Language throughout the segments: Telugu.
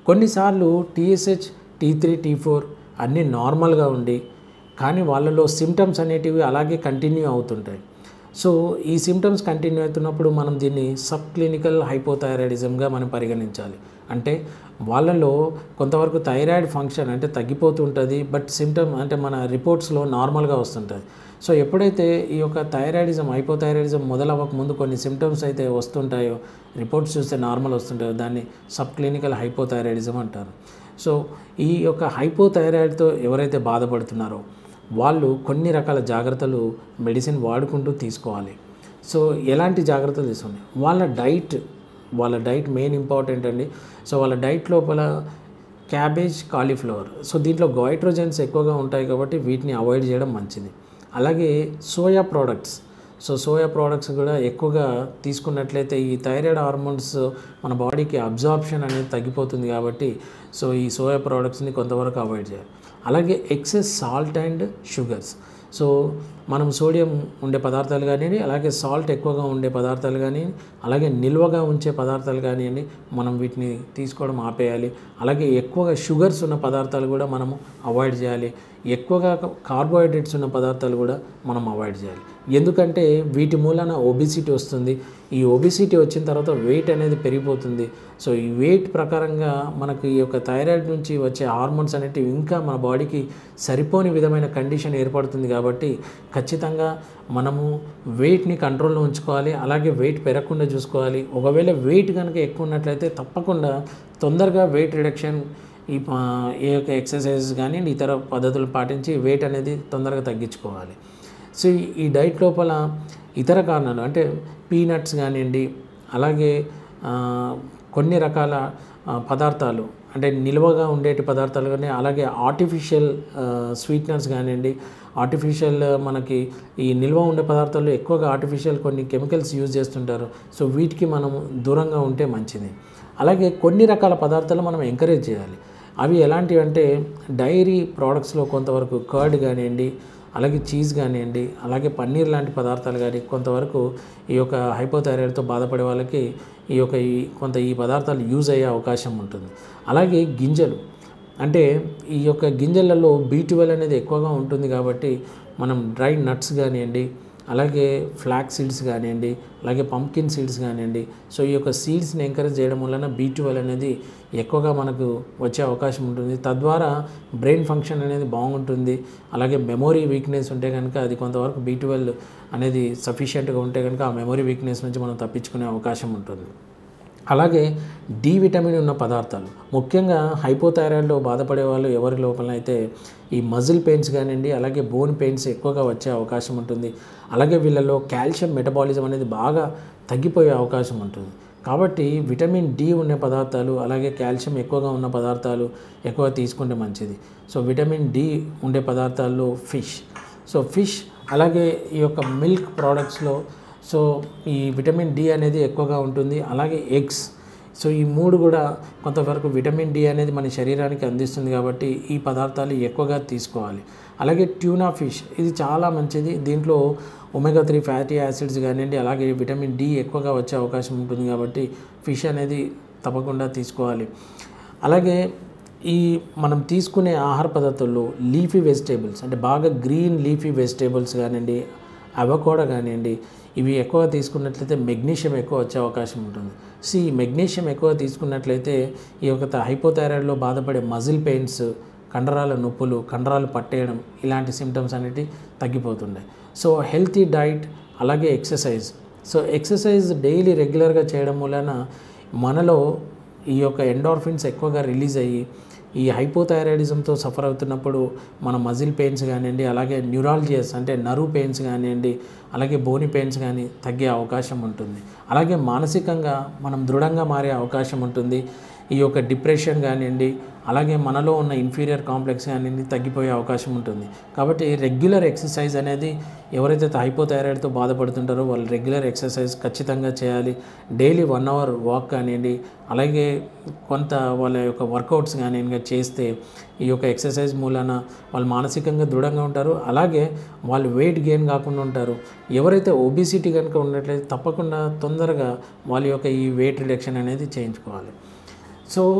కొన్నిసార్లు TSH T three T four అన్నీ నార్మల్గా ఉండి కానీ వాళ్ళలో సిమ్టమ్స్ అనేటివి అలాగే కంటిన్యూ అవుతుంటాయి సో ఈ సిమ్టమ్స్ కంటిన్యూ అవుతున్నప్పుడు మనం దీన్ని సబ్ క్లినికల్ హైపోథైరాయిడిజంగా మనం పరిగణించాలి అంటే వాళ్ళలో కొంతవరకు థైరాయిడ్ ఫంక్షన్ అంటే తగ్గిపోతుంటుంది బట్ సిమ్టమ్ అంటే మన రిపోర్ట్స్లో నార్మల్గా వస్తుంటుంది సో ఎప్పుడైతే ఈ యొక్క థైరాయిడిజం హైపోథైరాయిడిజం మొదలవ్వక ముందు కొన్ని సిమ్టమ్స్ అయితే వస్తుంటాయో రిపోర్ట్స్ చూస్తే నార్మల్ వస్తుంటాయో దాన్ని సబ్ క్లినికల్ హైపోథైరాయిడిజం అంటారు సో ఈ యొక్క హైపోథైరాయిడ్తో ఎవరైతే బాధపడుతున్నారో వాళ్ళు కొన్ని రకాల జాగ్రత్తలు మెడిసిన్ వాడుకుంటూ తీసుకోవాలి సో ఎలాంటి జాగ్రత్తలు తీసుకోండి వాళ్ళ డైట్ వాళ్ళ డైట్ మెయిన్ ఇంపార్టెంట్ అండి సో వాళ్ళ డైట్ లోపల క్యాబేజ్ కాలీఫ్లవర్ సో దీంట్లో గోయిట్రోజన్స్ ఎక్కువగా ఉంటాయి కాబట్టి వీటిని అవాయిడ్ చేయడం మంచిది అలాగే soya products so soya products కూడా ఎక్కువగా తీసుకున్నట్లయితే ఈ థైరాయిడ్ హార్మోన్స్ మన బాడీకి అబ్జార్ప్షన్ అనేది తగ్గిపోతుంది కాబట్టి సో ఈ సోయా ప్రోడక్ట్స్ని కొంతవరకు అవాయిడ్ చేయాలి అలాగే excess salt and sugars so మనం సోడియం ఉండే పదార్థాలు కానివ్వండి అలాగే సాల్ట్ ఎక్కువగా ఉండే పదార్థాలు కానివ్వండి అలాగే నిల్వగా ఉంచే పదార్థాలు కానివ్వండి మనం వీటిని తీసుకోవడం ఆపేయాలి అలాగే ఎక్కువగా షుగర్స్ ఉన్న పదార్థాలు కూడా మనము అవాయిడ్ చేయాలి ఎక్కువగా కార్బోహైడ్రేట్స్ ఉన్న పదార్థాలు కూడా మనం అవాయిడ్ చేయాలి ఎందుకంటే వీటి మూలన ఒబిసిటీ వస్తుంది ఈ ఒబిసిటీ వచ్చిన తర్వాత వెయిట్ అనేది పెరిగిపోతుంది సో ఈ వెయిట్ ప్రకారంగా మనకు ఈ యొక్క థైరాయిడ్ నుంచి వచ్చే హార్మోన్స్ అనేటివి ఇంకా మన బాడీకి సరిపోని విధమైన కండిషన్ ఏర్పడుతుంది కాబట్టి ఖచ్చితంగా మనము వెయిట్ని కంట్రోల్లో ఉంచుకోవాలి అలాగే వెయిట్ పెరగకుండా చూసుకోవాలి ఒకవేళ వెయిట్ కనుక ఎక్కువ ఉన్నట్లయితే తప్పకుండా తొందరగా వెయిట్ రిడక్షన్ ఈ ప- ఏ యొక్క ఎక్సర్సైజ్ కానీ ఇతర పద్ధతులు పాటించి వెయిట్ అనేది తొందరగా తగ్గించుకోవాలి సో ఈ- ఈ డైట్ లోపల ఇతర కారణాలు అంటే పీనట్స్ కానివ్వండి అలాగే ఆ, కొన్ని రకాల ఆ, పదార్థాలు అంటే నిల్వగా ఉండేటి పదార్థాలు కానీ అలాగే ఆర్టిఫిషియల్ స్వీట్నర్స్ కానివ్వండి ఆర్టిఫిషియల్ మనకి ఈ నిల్వ ఉండే పదార్థాల్లో ఎక్కువగా ఆర్టిఫిషియల్ కొన్ని కెమికల్స్ యూజ్ చేస్తుంటారు సో వీటికి మనం దూరంగా ఉంటే మంచిది అలాగే కొన్ని రకాల పదార్థాలు మనం ఎంకరేజ్ చేయాలి అవి ఎలాంటివి అంటే డైరీ ప్రోడక్ట్స్లో కొంతవరకు కర్డ్ కానివ్వండి అలాగే చీజ్ కానివ్వండి అలాగే పన్నీర్ లాంటి పదార్థాలు కానీ కొంతవరకు ఈ యొక్క హైపోథైరాయిడ్తో బాధపడే వాళ్ళకి ఈ యొక్క ఈ కొంత ఈ పదార్థాలు యూజ్ అయ్యే అవకాశం ఉంటుంది అలాగే గింజలు అంటే ఈ యొక్క గింజలలో బీ అనేది ఎక్కువగా ఉంటుంది కాబట్టి మనం డ్రై నట్స్ కానివ్వండి అలాగే ఫ్లాక్ సీడ్స్ కానివ్వండి అలాగే పంకిన్ సీడ్స్ కానివ్వండి సో ఈ యొక్క సీడ్స్ని ఎంకరేజ్ చేయడం వలన బీ అనేది ఎక్కువగా మనకు వచ్చే అవకాశం ఉంటుంది తద్వారా బ్రెయిన్ ఫంక్షన్ అనేది బాగుంటుంది అలాగే మెమొరీ వీక్నెస్ ఉంటే కనుక అది కొంతవరకు బీ అనేది సఫిషియెంట్గా ఉంటే కనుక ఆ మెమొరీ వీక్నెస్ నుంచి మనం తప్పించుకునే అవకాశం ఉంటుంది అలాగే డి విటమిన్ ఉన్న పదార్థాలు ముఖ్యంగా హైపోథైరాయిడ్లో బాధపడే వాళ్ళు ఎవరి లోపల అయితే ఈ మజిల్ పెయిన్స్ కానివ్వండి అలాగే బోన్ పెయిన్స్ ఎక్కువగా వచ్చే అవకాశం ఉంటుంది అలాగే వీళ్ళలో కాల్షియం మెటబాలిజం అనేది బాగా తగ్గిపోయే అవకాశం ఉంటుంది కాబట్టి విటమిన్ డి ఉన్న పదార్థాలు అలాగే కాల్షియం ఎక్కువగా ఉన్న పదార్థాలు ఎక్కువ తీసుకుంటే మంచిది సో విటమిన్ డి ఉండే పదార్థాల్లో ఫిష్ సో ఫిష్ అలాగే ఈ యొక్క మిల్క్ ప్రోడక్ట్స్లో సో ఈ విటమిన్ డి అనేది ఎక్కువగా ఉంటుంది అలాగే ఎగ్స్ సో ఈ మూడు కూడా కొంతవరకు విటమిన్ డి అనేది మన శరీరానికి అందిస్తుంది కాబట్టి ఈ పదార్థాలు ఎక్కువగా తీసుకోవాలి అలాగే ట్యూనా ఫిష్ ఇది చాలా మంచిది దీంట్లో ఒమేగా త్రీ ఫ్యాటీ యాసిడ్స్ కానివ్వండి అలాగే విటమిన్ డి ఎక్కువగా వచ్చే అవకాశం ఉంటుంది కాబట్టి ఫిష్ అనేది తప్పకుండా తీసుకోవాలి అలాగే ఈ మనం తీసుకునే ఆహార పదార్థాల్లో లీఫీ వెజిటేబుల్స్ అంటే బాగా గ్రీన్ లీఫీ వెజిటేబుల్స్ కానివ్వండి అవకోడా కానివ్వండి ఇవి ఎక్కువ తీసుకున్నట్లయితే మెగ్నీషియం ఎక్కువ వచ్చే అవకాశం ఉంటుంది సి మెగ్నీషియం ఎక్కువ తీసుకున్నట్లయితే ఈ యొక్క హైపోథైరాయిడ్లో బాధపడే మజిల్ పెయిన్స్ కండరాల నొప్పులు కండరాలు పట్టేయడం ఇలాంటి సిమ్టమ్స్ అనేవి తగ్గిపోతుంటాయి సో హెల్తీ డైట్ అలాగే ఎక్సర్సైజ్ సో ఎక్సర్సైజ్ డైలీ రెగ్యులర్గా చేయడం వలన మనలో ఈ యొక్క ఎండార్ఫిన్స్ ఎక్కువగా రిలీజ్ అయ్యి ఈ హైపోథైరాయిడిజంతో సఫర్ అవుతున్నప్పుడు మన మజిల్ పెయిన్స్ కానివ్వండి అలాగే న్యూరాలజియస్ అంటే నరువు పెయిన్స్ కానివ్వండి అలాగే బోని పెయిన్స్ కానీ తగ్గే అవకాశం ఉంటుంది అలాగే మానసికంగా మనం దృఢంగా మారే అవకాశం ఉంటుంది ఈ యొక్క డిప్రెషన్ కానివ్వండి అలాగే మనలో ఉన్న ఇన్ఫీరియర్ కాంప్లెక్స్ కానివ్వండి తగ్గిపోయే అవకాశం ఉంటుంది కాబట్టి రెగ్యులర్ ఎక్సర్సైజ్ అనేది ఎవరైతే హైపోథైరాయిడ్తో బాధపడుతుంటారో వాళ్ళు రెగ్యులర్ ఎక్సర్సైజ్ ఖచ్చితంగా చేయాలి డైలీ వన్ అవర్ వాక్ కానివ్వండి అలాగే కొంత వాళ్ళ యొక్క వర్కౌట్స్ కానివ్వండి చేస్తే ఈ యొక్క ఎక్సర్సైజ్ మూలాన వాళ్ళు మానసికంగా దృఢంగా ఉంటారు అలాగే వాళ్ళు వెయిట్ గెయిన్ కాకుండా ఉంటారు ఎవరైతే ఒబిసిటీ కనుక ఉన్నట్లయితే తప్పకుండా తొందరగా వాళ్ళ యొక్క ఈ వెయిట్ రిడక్షన్ అనేది చేయించుకోవాలి సో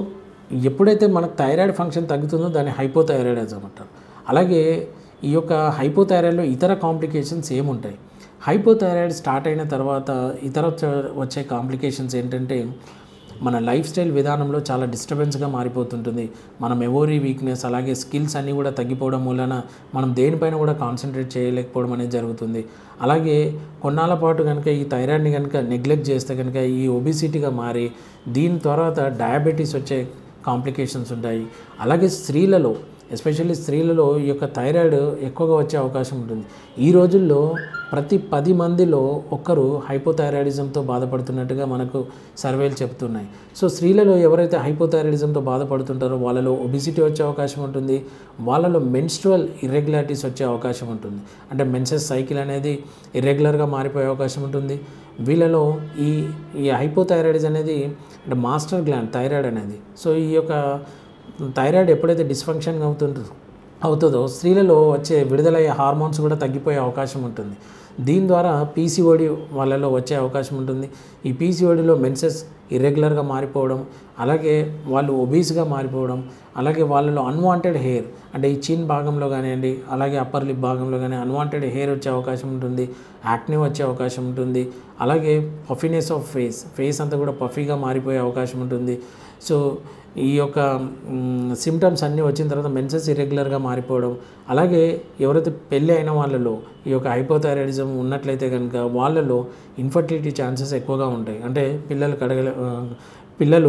ఎప్పుడైతే మనకు థైరాయిడ్ ఫంక్షన్ తగ్గుతుందో దాన్ని హైపోథైరాయిడిజం అంటారు అలాగే ఈ యొక్క హైపోథైరాయిడ్లో ఇతర కాంప్లికేషన్స్ ఏముంటాయి హైపోథైరాయిడ్ స్టార్ట్ అయిన తర్వాత ఇతర వచ్చే- వచ్చే కాంప్లికేషన్స్ ఏంటంటే మన లైఫ్ స్టైల్ విధానంలో చాలా డిస్టర్బెన్స్గా మారిపోతుంటుంది మన మెమొరీ వీక్నెస్ అలాగే స్కిల్స్ అన్నీ కూడా తగ్గిపోవడం వలన మనం దేనిపైన కూడా కాన్సన్ట్రేట్ చేయలేకపోవడం అనేది జరుగుతుంది అలాగే కొన్నాళ్ళ పాటు కనుక ఈ థైరాయిడ్ని కనుక నెగ్లెక్ట్ చేస్తే కనుక ఈ ఒబిసిటీగా మారి దీని తర్వాత డయాబెటీస్ వచ్చే కాంప్లికేషన్స్ ఉంటాయి అలాగే స్త్రీలలో ఎస్పెషల్లీ స్త్రీలలో ఈ యొక్క థైరాయిడ్ ఎక్కువగా వచ్చే అవకాశం ఉంటుంది ఈ రోజుల్లో ప్రతి పది మందిలో ఒక్కరు హైపోథైరాయిడిజంతో బాధపడుతున్నట్టుగా మనకు సర్వేలు చెప్తున్నాయి సో స్త్రీలలో ఎవరైతే హైపోథైరాయిడిజంతో బాధపడుతుంటారో వాళ్ళలో ఒబిసిటీ వచ్చే అవకాశం ఉంటుంది వాళ్ళలో మెన్స్ట్రువల్ ఇర్రెగ్యులారిటీస్ వచ్చే అవకాశం ఉంటుంది అంటే మెన్సెస్ సైకిల్ అనేది ఇర్రెగ్యులర్గా మారిపోయే అవకాశం ఉంటుంది వీళ్ళలో ఈ ఈ హైపోథైరాయిడిజ్ అనేది అంటే మాస్టర్ గ్లాండ్ థైరాయిడ్ అనేది సో ఈ యొక్క థైరాయిడ్ ఎప్పుడైతే డిస్ఫంక్షన్ అవుతుంటుందో అవుతుందో స్త్రీలలో వచ్చే విడుదలయ్యే హార్మోన్స్ కూడా తగ్గిపోయే అవకాశం ఉంటుంది దీని ద్వారా పీసీఓడి వాళ్ళలో వచ్చే అవకాశం ఉంటుంది ఈ పీసీఓడిలో మెన్సెస్ ఇర్రెగ్యులర్గా మారిపోవడం అలాగే వాళ్ళు ఒబీస్గా మారిపోవడం అలాగే వాళ్ళలో అన్వాంటెడ్ హెయిర్ అంటే ఈ చిన్ భాగంలో కానివ్వండి అలాగే అప్పర్ లిప్ భాగంలో కానీ అన్వాంటెడ్ హెయిర్ వచ్చే అవకాశం ఉంటుంది యాక్నే వచ్చే అవకాశం ఉంటుంది అలాగే పఫీనెస్ ఆఫ్ ఫేస్ ఫేస్ అంతా కూడా పఫీగా మారిపోయే అవకాశం ఉంటుంది సో ఈ యొక్క సిమ్టమ్స్ అన్నీ వచ్చిన తర్వాత మెన్సెస్ ఇరెగ్యులర్గా మారిపోవడం అలాగే ఎవరైతే పెళ్ళి అయిన వాళ్ళలో ఈ యొక్క హైపోథైరాయిడిజం ఉన్నట్లయితే కనుక వాళ్ళలో ఇన్ఫర్టిలిటీ ఛాన్సెస్ ఎక్కువగా ఉంటాయి అంటే పిల్లలు కడగల ఆ, పిల్లలు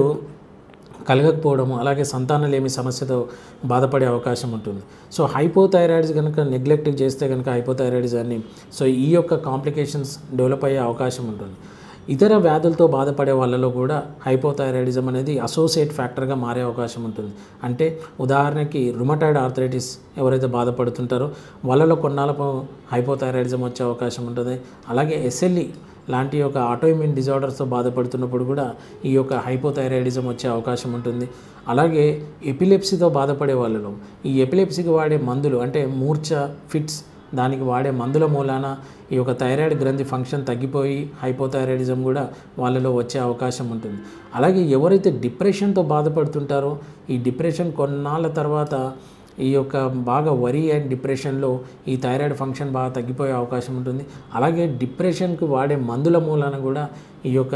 కలగకపోవడం అలాగే సంతానలేమి సమస్యతో బాధపడే అవకాశం ఉంటుంది సో హైపోథైరాయిడ్స్ కనుక నెగ్లెక్ట్ చేస్తే కనుక హైపోథైరాయిడిజాన్ని సో ఈ యొక్క కాంప్లికేషన్స్ డెవలప్ అయ్యే అవకాశం ఉంటుంది ఇతర వ్యాధులతో బాధపడే వాళ్ళలో కూడా హైపోథైరాయిడిజం అనేది అసోసియేట్ ఫ్యాక్టర్గా మారే అవకాశం ఉంటుంది అంటే ఉదాహరణకి రుమటాయిడ్ ఆర్థరైటిస్ ఎవరైతే బాధపడుతుంటారో వాళ్ళలో కొన్నాళ్ళకు హైపోథైరాయిడిజం వచ్చే అవకాశం ఉంటుంది అలాగే ఎస్ఎల్ఈ లాంటి యొక్క ఆటోఇమ్యూన్ డిజార్డర్స్తో బాధపడుతున్నప్పుడు కూడా ఈ యొక్క హైపోథైరాయిడిజం వచ్చే అవకాశం ఉంటుంది అలాగే ఎపిలెప్సీతో బాధపడే వాళ్ళలో ఈ ఎపిలెప్సీకి వాడే మందులు అంటే మూర్ఛ ఫిట్స్ దానికి వాడే మందుల మూలాన ఈ యొక్క థైరాయిడ్ గ్రంథి ఫంక్షన్ తగ్గిపోయి హైపోథైరాయిడిజం కూడా వాళ్ళలో వచ్చే అవకాశం ఉంటుంది అలాగే ఎవరైతే డిప్రెషన్తో బాధపడుతుంటారో ఈ డిప్రెషన్ కొన్నాళ్ళ తర్వాత ఈ యొక్క బాగా వరి అండ్ డిప్రెషన్లో ఈ థైరాయిడ్ ఫంక్షన్ బాగా తగ్గిపోయే అవకాశం ఉంటుంది అలాగే డిప్రెషన్కి వాడే మందుల మూలాన కూడా ఈ యొక్క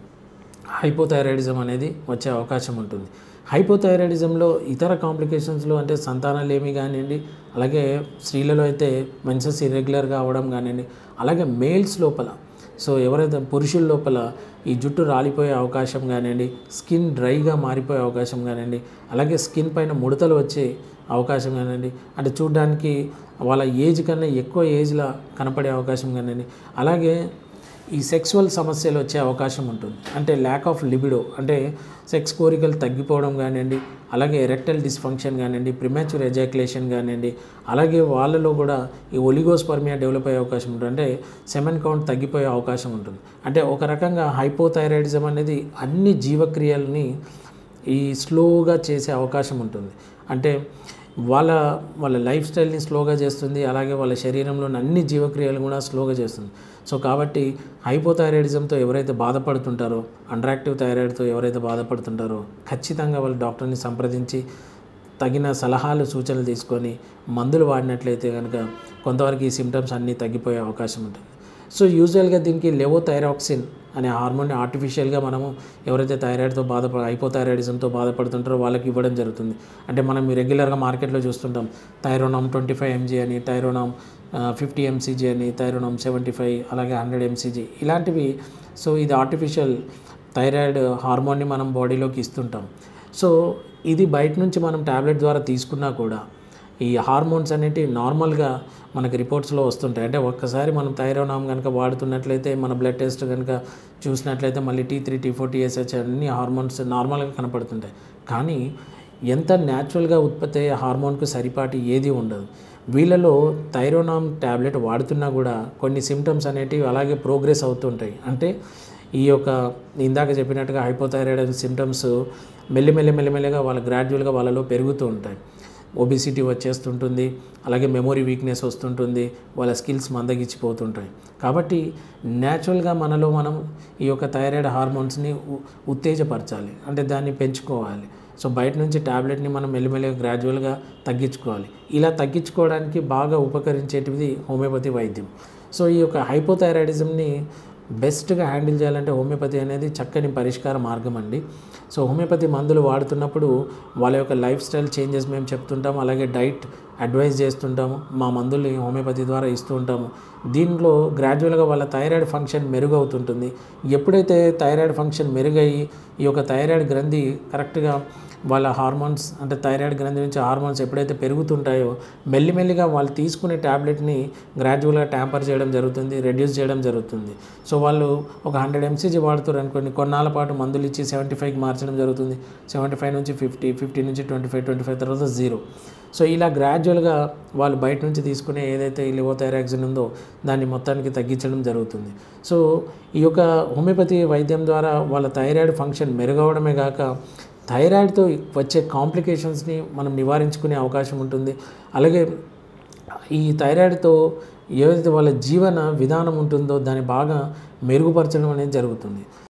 హైపోథైరాయిడిజం అనేది వచ్చే అవకాశం ఉంటుంది హైపోథైరాయిడిజంలో ఇతర కాంప్లికేషన్స్లో అంటే సంతానాలేమి కానివ్వండి అలాగే స్త్రీలలో అయితే మెన్సెస్ ఇర్రెగ్యులర్గా అవ్వడం కానివ్వండి అలాగే మేల్స్ లోపల సో ఎవరైతే పురుషుల లోపల ఈ జుట్టు రాలిపోయే అవకాశం కానివ్వండి స్కిన్ డ్రైగా మారిపోయే అవకాశం కానివ్వండి అలాగే స్కిన్ పైన ముడతలు వచ్చే అవకాశం కానివ్వండి అంటే చూడడానికి వాళ్ళ ఏజ్ కన్నా ఎక్కువ ఏజ్లా కనపడే అవకాశం కానివ్వండి అలాగే ఈ సెక్సువల్ సమస్యలు వచ్చే అవకాశం ఉంటుంది అంటే ల్యాక్ ఆఫ్ లిబిడో అంటే సెక్స్ కోరికలు తగ్గిపోవడం కానివ్వండి అలాగే ఎరెక్టల్ డిస్ఫంక్షన్ కానివ్వండి ప్రిమాచ్యూర్ ఎజాక్యులేషన్ కానివ్వండి అలాగే వాళ్ళలో కూడా ఈ ఒలిగోస్పర్మియా డెవలప్ అయ్యే అవకాశం ఉంటుంది అంటే సెమెన్ కౌంట్ తగ్గిపోయే అవకాశం ఉంటుంది అంటే ఒక రకంగా హైపోథైరాయిడిజం అనేది అన్ని జీవక్రియల్ని ఈ స్లోగా చేసే అవకాశం ఉంటుంది అంటే వాళ్ళ వాళ్ళ లైఫ్ స్టైల్ని స్లోగా చేస్తుంది అలాగే వాళ్ళ శరీరంలోని అన్ని జీవక్రియలు కూడా స్లోగా చేస్తుంది సో కాబట్టి హైపోథైరాయిడిజంతో ఎవరైతే బాధపడుతుంటారో అండ్రాక్టివ్ థైరాయిడ్తో ఎవరైతే బాధపడుతుంటారో ఖచ్చితంగా వాళ్ళ డాక్టర్ని సంప్రదించి తగిన సలహాలు సూచనలు తీసుకొని మందులు వాడినట్లయితే కనుక కొంతవరకు ఈ సిమ్టమ్స్ అన్నీ తగ్గిపోయే అవకాశం ఉంటుంది సో యూజువల్గా దీనికి లెవోథైరాక్సిన్ అనే హార్మోన్ ఆర్టిఫిషియల్గా మనము ఎవరైతే థైరాయిడ్తో బాధపడ హైపోథైరాయిడిజంతో బాధపడుతుంటారో వాళ్ళకి ఇవ్వడం జరుగుతుంది అంటే మనం రెగ్యులర్గా మార్కెట్లో చూస్తుంటాం థైరోనామ్ ట్వంటీ ఫైవ్ ఎంజీ అని థైరోనామ్ ఫిఫ్టీ ఎంసీజీ అని థైరోనామ్ సెవెంటీ ఫైవ్ అలాగే హండ్రెడ్ ఎంసీజీ ఇలాంటివి సో ఇది ఆర్టిఫిషియల్ థైరాయిడ్ హార్మోన్ని మనం బాడీలోకి ఇస్తుంటాం సో ఇది బయట నుంచి మనం ట్యాబ్లెట్ ద్వారా తీసుకున్నా కూడా ఈ హార్మోన్స్ అనేటివి నార్మల్గా మనకి రిపోర్ట్స్లో వస్తుంటాయి అంటే ఒక్కసారి మనం థైరోనామ్ కనుక వాడుతున్నట్లయితే మన బ్లడ్ టెస్ట్ కనుక చూసినట్లయితే మళ్ళీ T three T four TSH అన్ని హార్మోన్స్ నార్మల్గా కనపడుతుంటాయి కానీ ఎంత న్యాచురల్గా ఉత్పత్తి అయ్యే హార్మోన్కు సరిపాటి ఏది ఉండదు వీళ్ళలో థైరోనామ్ ట్యాబ్లెట్ వాడుతున్నా కూడా కొన్ని సిమ్టమ్స్ అనేటివి అలాగే ప్రోగ్రెస్ అవుతుంటాయి అంటే ఈ యొక్క ఇందాక చెప్పినట్టుగా హైపోథైరాయిడ్ సిమ్టమ్స్ మెల్లిమెల్లి మెల్లిమెల్లిగా వాళ్ళ గ్రాడ్యువల్గా వాళ్ళలో పెరుగుతూ ఉంటాయి ఒబిసిటీ వచ్చేస్తుంటుంది అలాగే మెమొరీ వీక్నెస్ వస్తుంటుంది వాళ్ళ స్కిల్స్ మందగించిపోతుంటాయి కాబట్టి న్యాచురల్గా మనలో మనం ఈ యొక్క థైరాయిడ్ హార్మోన్స్ని ఉ- ఉత్తేజపరచాలి అంటే దాన్ని పెంచుకోవాలి సో బయట నుంచి ట్యాబ్లెట్ని మనం మెల్లిమెల్లిగా గ్రాడ్యువల్గా తగ్గించుకోవాలి ఇలా తగ్గించుకోవడానికి బాగా ఉపకరించేటిది హోమియోపతి వైద్యం సో ఈ యొక్క హైపోథైరాయిడిజంని బెస్ట్గా హ్యాండిల్ చేయాలంటే హోమియోపతి అనేది చక్కని పరిష్కార మార్గం అండి సో హోమియోపతి మందులు వాడుతున్నప్పుడు వాళ్ళ యొక్క లైఫ్ స్టైల్ చేంజెస్ మేము చెప్తుంటాము అలాగే డైట్ అడ్వైజ్ చేస్తుంటాము మా మందుల్ని హోమియోపతి ద్వారా ఇస్తూ ఉంటాము దీంట్లో గ్రాడ్యువల్గా వాళ్ళ థైరాయిడ్ ఫంక్షన్ మెరుగవుతుంటుంది ఎప్పుడైతే థైరాయిడ్ ఫంక్షన్ మెరుగయ్యి ఈ యొక్క థైరాయిడ్ గ్రంథి కరెక్ట్గా వాళ్ళ హార్మోన్స్ అంటే థైరాయిడ్ గ్రంథి నుంచి హార్మోన్స్ ఎప్పుడైతే పెరుగుతుంటాయో మెల్లిమెల్లిగా వాళ్ళు తీసుకునే ట్యాబ్లెట్ని గ్రాడ్యువల్గా ట్యాంపర్ చేయడం జరుగుతుంది రెడ్యూస్ చేయడం జరుగుతుంది సో వాళ్ళు ఒక హండ్రెడ్ ఎంసీజీ వాడుతారు అనుకోండి కొన్నాళ్ళ పాటు మందులు ఇచ్చి సెవెంటీ ఫైవ్కి మార్చడం జరుగుతుంది సెవెంటీ ఫైవ్ నుంచి ఫిఫ్టీ ఫిఫ్టీ నుంచి ట్వంటీ ఫైవ్ ట్వంటీ ఫైవ్ తర్వాత జీరో సో ఇలా గ్రాడ్యువల్గా వాళ్ళు బయట నుంచి తీసుకునే ఏదైతే ఈ లివోథైరాక్సిన్ ఉందో దాన్ని మొత్తానికి తగ్గించడం జరుగుతుంది సో ఈ యొక్క హోమియోపతి వైద్యం ద్వారా వాళ్ళ థైరాయిడ్ ఫంక్షన్ మెరుగవడమే కాక థైరాయిడ్తో వచ్చే కాంప్లికేషన్స్ని మనం నివారించుకునే అవకాశం ఉంటుంది అలాగే ఈ థైరాయిడ్తో ఏదైతే వాళ్ళ జీవన విధానం ఉంటుందో దాన్ని బాగా మెరుగుపరచడం అనేది జరుగుతుంది